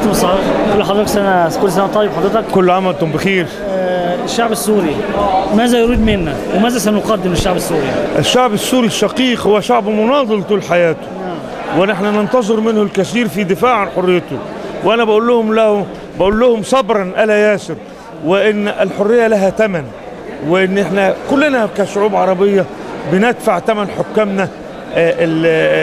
عاطف الصعيد كل حضرتك سنه كل سنه طيب حضرتك كل عام وانتم بخير آه، الشعب السوري ماذا يريد منا وماذا سنقدم للشعب السوري الشعب السوري الشقيق هو شعب مناضل طول حياته ونحن ننتظر منه الكثير في دفاع عن حريته وانا بقول لهم له بقول لهم صبرا الا ياسر وان الحريه لها ثمن وان احنا كلنا كشعوب عربيه بندفع ثمن حكامنا آه، ال-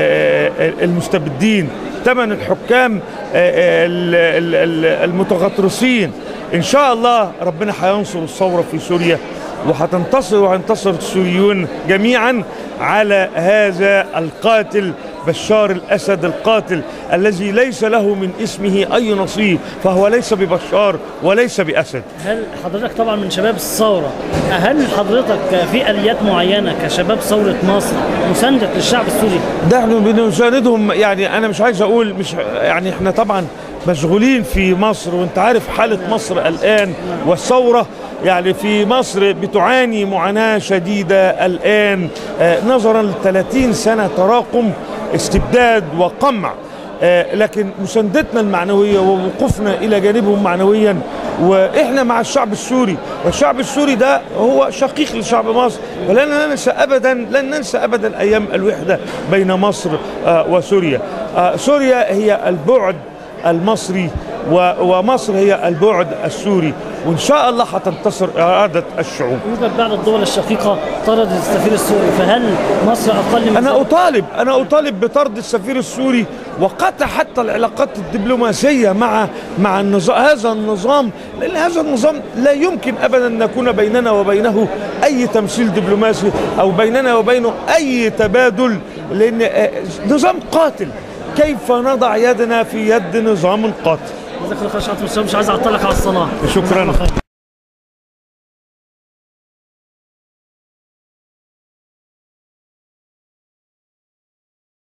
آه، المستبدين ثمن الحكام آه، ال- ال- ال- المتغطرسين ان شاء الله ربنا هينصر الثوره في سوريا وهتنتصر وهينتصر السوريون جميعا على هذا القاتل بشار الاسد القاتل الذي ليس له من اسمه اي نصيب فهو ليس ببشار وليس باسد هل حضرتك طبعا من شباب الثوره هل حضرتك في اليات معينه كشباب ثوره مصر مسانده للشعب السوري ده احنا بنساندهم يعني انا مش عايز اقول مش يعني احنا طبعا مشغولين في مصر وانت عارف حالة مصر الآن والثورة يعني في مصر بتعاني معاناة شديدة الآن آه، نظرا ل 30 سنة تراكم استبداد وقمع آه، لكن مساندتنا المعنوية ووقوفنا إلى جانبهم معنويا وإحنا مع الشعب السوري والشعب السوري ده هو شقيق لشعب مصر ولن ننسى أبدا لن ننسى أبدا أيام الوحدة بين مصر آه، وسوريا آه، سوريا هي البعد المصري و- ومصر هي البعد السوري وإن شاء الله هتنتصر إرادة الشعوب يوجد بعض الدول الشقيقه طردت السفير السوري فهل مصر اقل من أنا ذلك؟ أطالب أنا أطالب بطرد السفير السوري وقطع حتى العلاقات الدبلوماسية مع مع النظام هذا النظام لأن هذا النظام لا يمكن أبدا أن يكون بيننا وبينه أي تمثيل دبلوماسي أو بيننا وبينه أي تبادل لأن آه، نظام قاتل كيف نضع يدنا في يد نظام قاتل جزاك الله خير يا شعب مش عايز اعطلك على الصلاه شكراً. جزاك الله خير.